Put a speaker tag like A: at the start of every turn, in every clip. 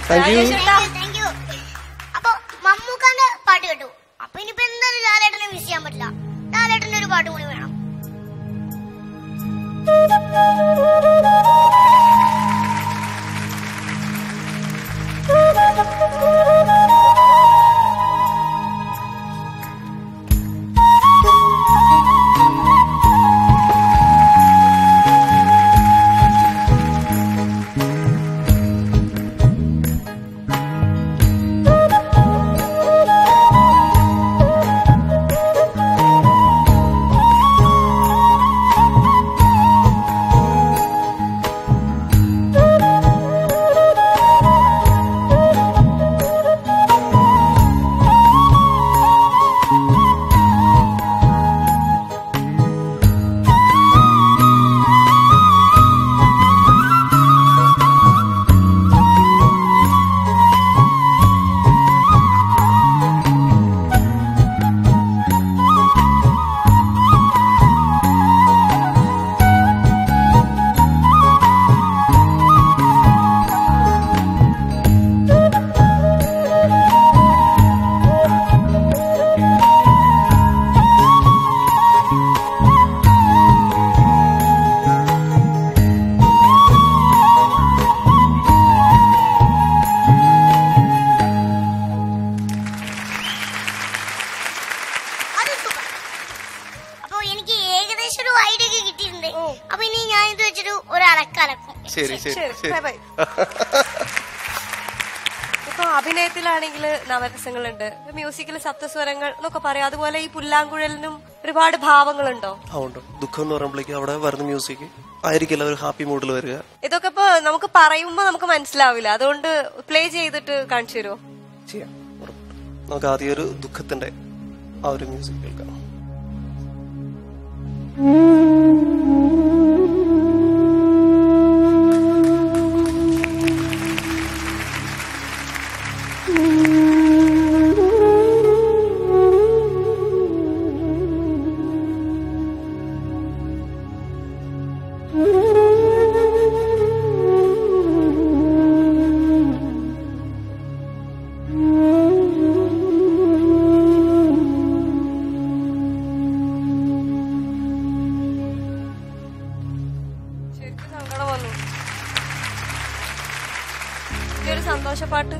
A: Thank you
B: thank you അപ്പൊ മമ്മൂക്കാന്റെ പാട്ട് കേട്ടു അപ്പൊ ഇനിയിപ്പോ എന്തായാലും ലാലേട്ടനെ മിസ് ചെയ്യാൻ പറ്റില്ല ലാലേട്ടന്റെ ഒരു പാട്ട് കൂടി വേണം അത് super. അപ്പൊ എനിക്ക് ഏകദേശം ഒരു ഐഡിയ ഒക്കെ കിട്ടിയിട്ടുണ്ട് അപ്പൊ ഇനി ഞാൻ ഇത് വെച്ചിട്ട് ഒരു അലക്കലക്കും
A: ശരി ശരി
C: ശരി
A: ശരി
C: ബൈ ബൈ ഇപ്പൊ അഭിനയത്തിലാണെങ്കിൽ നവരസങ്ങളുണ്ട് മ്യൂസിക്കിൽ സപ്തസ്വരങ്ങൾ എന്നൊക്കെ പറയാം അതുപോലെ ഈ പുല്ലാങ്കുഴലിനും ഒരുപാട് ഭാവങ്ങളുണ്ടോ
A: അതുകൊണ്ട് ദുഃഖം എന്ന് പറയുമ്പോഴേക്കും അവിടെ വരുന്ന മ്യൂസിക് ആയിരിക്കില്ല ഒരു ഹാപ്പി മൂഡിൽ വരിക
C: ഇതൊക്കെ ഇപ്പൊ നമുക്ക് പറയുമ്പോ നമുക്ക് മനസ്സിലാവില്ല അതുകൊണ്ട് പ്ലേ ചെയ്തിട്ട് കാണിച്ചു തരുമോ
A: ചെയ്യാം ഉറപ്പായിട്ടും. നമുക്ക് ആദ്യം ഒരു ദുഃഖത്തിന്റെ ആ ഒരു മ്യൂസിക് കേൾക്കാം
C: ശരിക്കും സങ്കടം വന്നു ഈ ഒരു സന്തോഷപ്പാട്ട്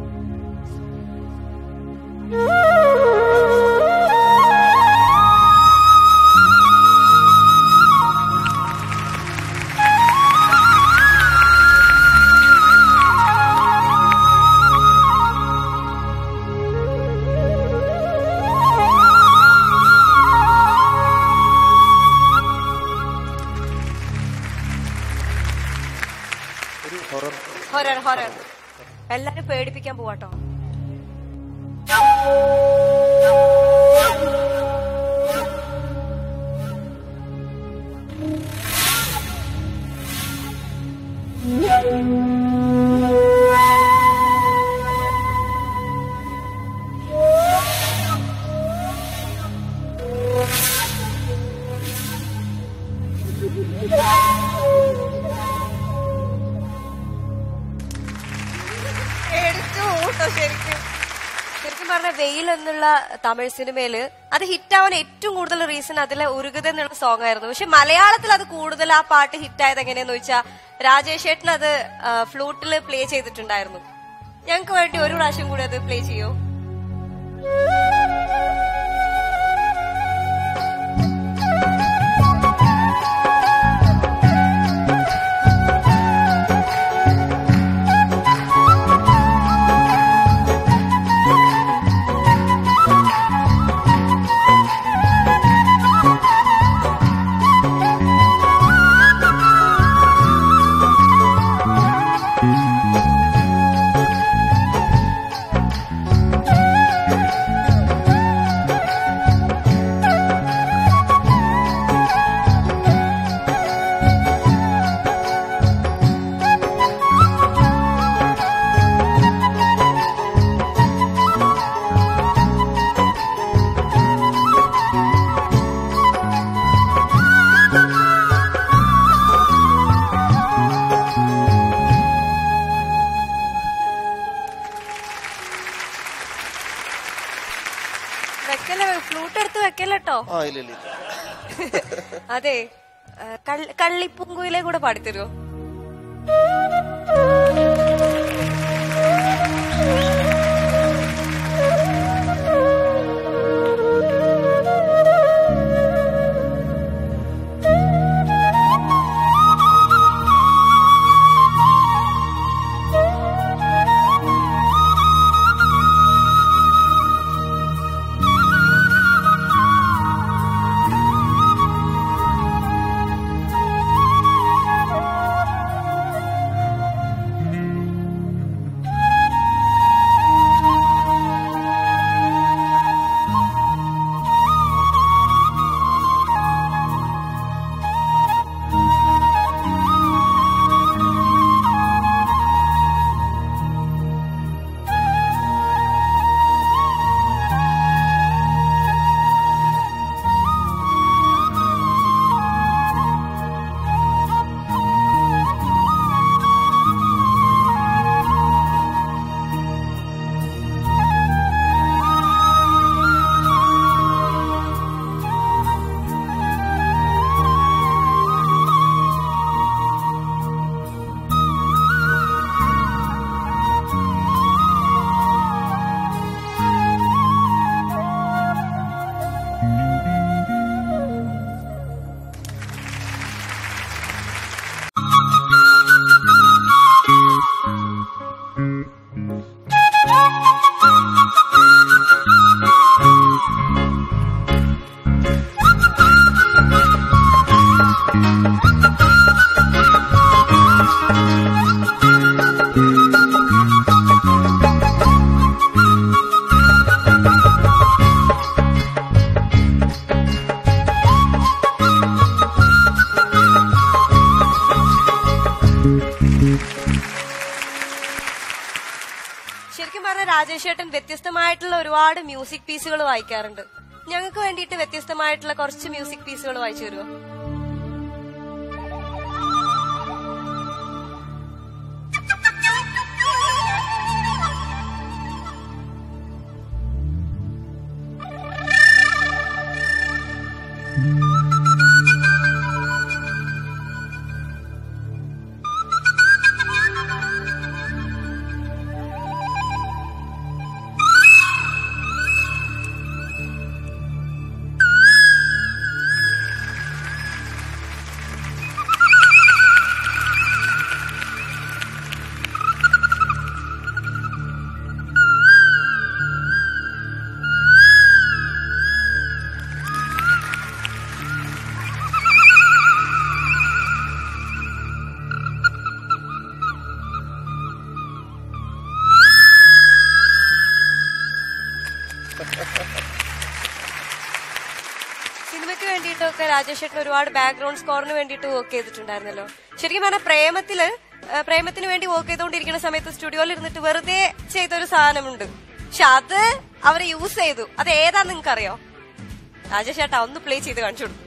A: ഒരു ഹൊറർ
C: ഹൊരർ ഹൊരർ എല്ലാരും പേടിപ്പിക്കാൻ പോവാട്ടോ എടുത്തു കൂട്ടോ ശരിക്കും ശരിക്കും പറഞ്ഞ വെയിൽ എന്നുള്ള തമിഴ് സിനിമയില് അത് ഹിറ്റാവാൻ ഏറ്റവും കൂടുതൽ റീസൺ അതിലെ ഉരുകുത എന്നുള്ള സോങ് ആയിരുന്നു പക്ഷെ മലയാളത്തിൽ അത് കൂടുതൽ ആ പാട്ട് ഹിറ്റായത് എങ്ങനെയാന്ന് വെച്ചാൽ രാജേഷ് ഏട്ടൻ അത് ഫ്ലൂട്ടിൽ പ്ലേ ചെയ്തിട്ടുണ്ടായിരുന്നു ഞങ്ങൾക്ക് വേണ്ടി ഒരു പ്രാവശ്യം കൂടി അത് പ്ലേ ചെയ്യോ
B: ആ
A: ആ ഇല്ല ഇല്ല ഇല്ല.
C: അതെ ആ, കള്ളി- കള്ളിപ്പൂങ്കുയിലെ കൂടെ പാടിത്തരുമോ ശരിക്കും പറഞ്ഞ രാജേഷ് ചേട്ടൻ വ്യത്യസ്തമായിട്ടുള്ള ഒരുപാട് മ്യൂസിക് പീസുകൾ വായിക്കാറുണ്ട് ഞങ്ങൾക്ക് വേണ്ടിയിട്ട് വ്യത്യസ്തമായിട്ടുള്ള കുറച്ച് മ്യൂസിക് പീസുകൾ വായിച്ചു തരുമോ സിനിമയ്ക്ക് വേണ്ടിയിട്ടൊക്കെ രാജേഷ് ചേട്ടൻ ഒരുപാട് ബാക്ക്ഗ്രൗണ്ട് സ്കോറിന് വേണ്ടിയിട്ട് വർക്ക് ചെയ്തിട്ടുണ്ടായിരുന്നല്ലോ ശരിക്കും പറഞ്ഞാൽ പ്രേമത്തില് ആ, പ്രേമത്തിന് വേണ്ടി വർക്ക് ചെയ്തുകൊണ്ടിരിക്കുന്ന സമയത്ത് സ്റ്റുഡിയോയിൽ ഇരുന്നിട്ട് വെറുതെ ചെയ്ത ഒരു സാധനമുണ്ട് പക്ഷെ അത് അവര് യൂസ് ചെയ്തു അത് ഏതാ നിങ്ങൾക്ക് അറിയോ രാജേഷ് ചേട്ടാ ഒന്ന് പ്ലേ ചെയ്ത് കാണിച്ചു കൊടുക്കും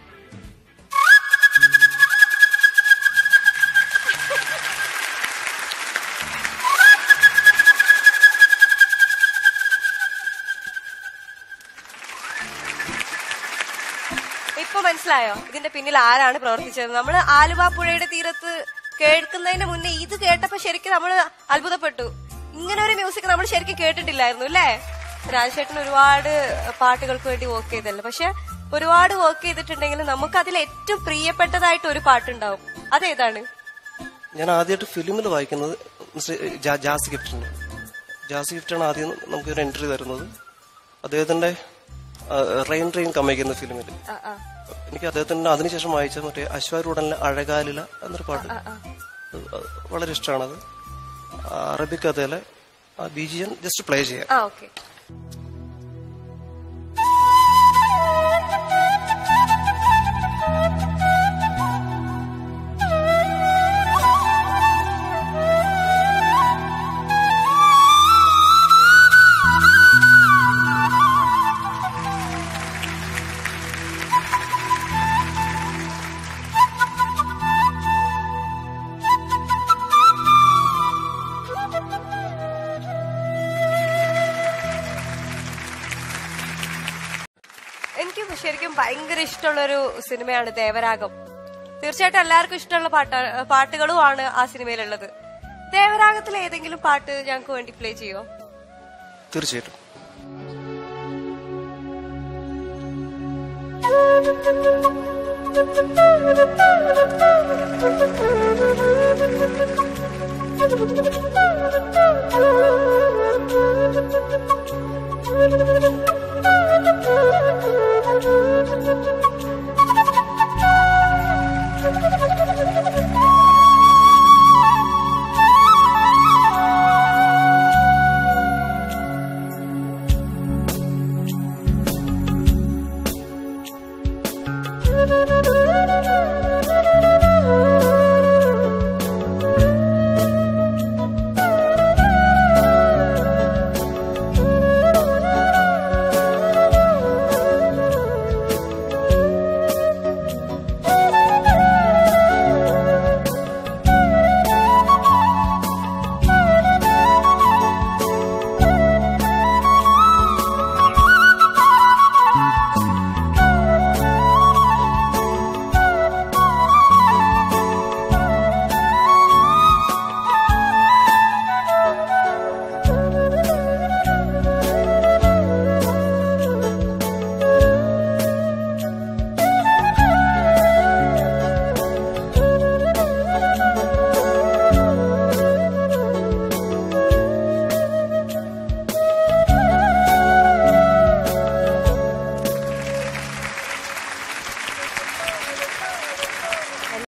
C: ഇപ്പൊ മനസ്സിലായോ ഇതിന്റെ പിന്നിൽ ആരാണ് പ്രവർത്തിച്ചത് നമ്മൾ ആലുവ പുഴയുടെ തീരത്ത് കേൾക്കുന്നതിന് മുന്നേ ഇത് കേട്ടപ്പോ ശരിക്കും നമ്മൾ അത്ഭുതപ്പെട്ടു ഇങ്ങനെ ഒരു മ്യൂസിക് നമ്മൾ ശരിക്കും കേട്ടിട്ടില്ലായിരുന്നു അല്ലേ രാജശേട്ടൻ ഒരുപാട് പാട്ടുകൾക്ക് വേണ്ടി വർക്ക് ചെയ്തല്ലോ പക്ഷെ ഒരുപാട് വർക്ക് ചെയ്തിട്ടുണ്ടെങ്കിലും നമുക്ക് അതിൽ ഏറ്റവും പ്രിയപ്പെട്ടതായിട്ട് ഒരു പാട്ടുണ്ടാവും അതേതാണ്
A: ഞാൻ ആദ്യമായിട്ട് ഫിലിമിൽ വായിക്കുന്നത് മിസ്റ്റർ ജാ- ജാസ് ഗിഫ്റ്റിന്റെ ജാസ് ഗിഫ്റ്റാണ് ആദ്യം നമുക്ക് ഒരു എൻട്രി തരുന്നത് അദ്ദേഹത്തിന്റെ ആ, റെയിൻ ട്രെയിൻ കമ്മയ്ക്കുന്ന ഫിലിമിൽ
C: ആ, ആ,
A: എനിക്ക് അദ്ദേഹത്തിന്റെ അതിനുശേഷം വായിച്ച മറ്റേ അശ്വാരൂടനിലെ അഴകാലില എന്നൊരു പാട്ട്
C: ആ, ആ.
A: അത് വളരെ ഇഷ്ടമാണത് ആ, അറബിക് കഥയിലെ B G N just play ചെയ്യാം
C: ആ ഓക്കെ ഭയങ്കര ഇഷ്ടമുള്ള ഒരു സിനിമയാണ് ദേവരാഗം തീർച്ചയായിട്ടും എല്ലാവർക്കും ഇഷ്ടമുള്ള പാട്ട പാട്ടുകളുമാണ് ആ സിനിമയിലുള്ളത് ദേവരാഗത്തിലെ ഏതെങ്കിലും പാട്ട് ഞങ്ങൾക്ക് വേണ്ടി പ്ലേ ചെയ്യോ
A: തീർച്ചയായിട്ടും
D: Thank you.